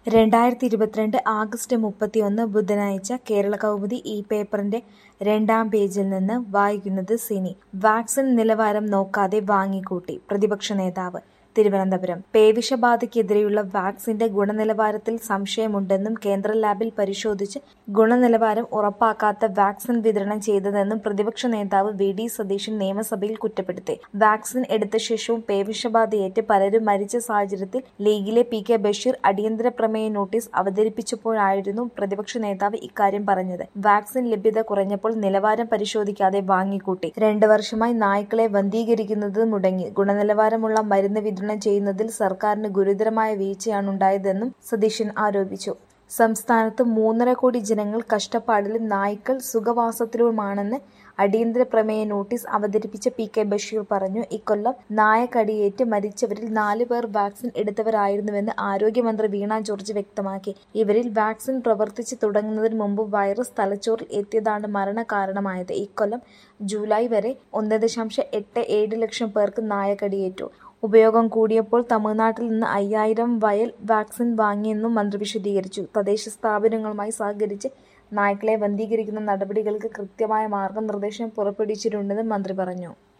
രണ്ടായിരത്തി ഇരുപത്തിരണ്ട് ആഗസ്റ്റ് മുപ്പത്തിയൊന്ന് ബുധനാഴ്ച കേരളകൗമുദി ഈ പേപ്പറിന്റെ രണ്ടാം പേജിൽ നിന്ന് വായിക്കുന്നത് സിനി വാക്സിൻ നിലവാരം നോക്കാതെ വാങ്ങിക്കൂട്ടി പ്രതിപക്ഷ നേതാവ് തിരുവനന്തപുരം പേവിഷബാധയ്ക്കെതിരെയുള്ള വാക്സിന്റെ ഗുണനിലവാരത്തിൽ സംശയമുണ്ടെന്നും കേന്ദ്ര ലാബിൽ പരിശോധിച്ച് ഗുണനിലവാരം ഉറപ്പാക്കാത്ത വാക്സിൻ വിതരണം ചെയ്തതെന്നും പ്രതിപക്ഷ നേതാവ് വി ഡി സതീശൻ നിയമസഭയിൽ കുറ്റപ്പെടുത്തി വാക്സിൻ എടുത്ത ശേഷവും പേവിഷബാധയേറ്റ് പലരും മരിച്ച സാഹചര്യത്തിൽ ലീഗിലെ പി കെ ബഷീർ അടിയന്തര പ്രമേയ നോട്ടീസ് അവതരിപ്പിച്ചപ്പോഴായിരുന്നു പ്രതിപക്ഷ നേതാവ് ഇക്കാര്യം പറഞ്ഞത് വാക്സിൻ ലഭ്യത കുറഞ്ഞപ്പോൾ നിലവാരം പരിശോധിക്കാതെ വാങ്ങിക്കൂട്ടി രണ്ട് വർഷമായി നായ്ക്കളെ വന്ധീകരിക്കുന്നത് മുടങ്ങി ഗുണനിലവാരമുള്ള മരുന്ന് വിതരണം ചെയ്യുന്നതിൽ സർക്കാരിന് ഗുരുതരമായ വീഴ്ചയാണുണ്ടായതെന്നും സതീശൻ ആരോപിച്ചു സംസ്ഥാനത്ത് മൂന്നര കോടി ജനങ്ങൾ കഷ്ടപ്പാടിലും നായ്ക്കൾ സുഖവാസത്തിലുമാണെന്ന് അടിയന്തര പ്രമേയ നോട്ടീസ് അവതരിപ്പിച്ച പി കെ ബഷീർ പറഞ്ഞു ഇക്കൊല്ലം നായകടിയേറ്റ് മരിച്ചവരിൽ നാല് പേർ വാക്സിൻ എടുത്തവരായിരുന്നുവെന്ന് ആരോഗ്യമന്ത്രി വീണ ജോർജ് വ്യക്തമാക്കി ഇവരിൽ വാക്സിൻ പ്രവർത്തിച്ചു തുടങ്ങുന്നതിന് മുമ്പ് വൈറസ് തലച്ചോറിൽ എത്തിയതാണ് മരണകാരണമായത് ഇക്കൊല്ലം ജൂലൈ വരെ ഒന്ന് ദശാംശം എട്ട് ഏഴ് ലക്ഷം പേർക്ക് നായകടിയേറ്റു ഉപയോഗം കൂടിയപ്പോൾ തമിഴ്നാട്ടിൽ നിന്ന് അയ്യായിരം വയൽ വാക്സിൻ വാങ്ങിയെന്നും മന്ത്രി വിശദീകരിച്ചു തദ്ദേശ സ്ഥാപനങ്ങളുമായി സഹകരിച്ച് നായ്ക്കളെ വന്ധീകരിക്കുന്ന നടപടികൾക്ക് കൃത്യമായ മാർഗനിർദ്ദേശം പുറപ്പെടുവിച്ചിട്ടുണ്ടെന്നും മന്ത്രി പറഞ്ഞു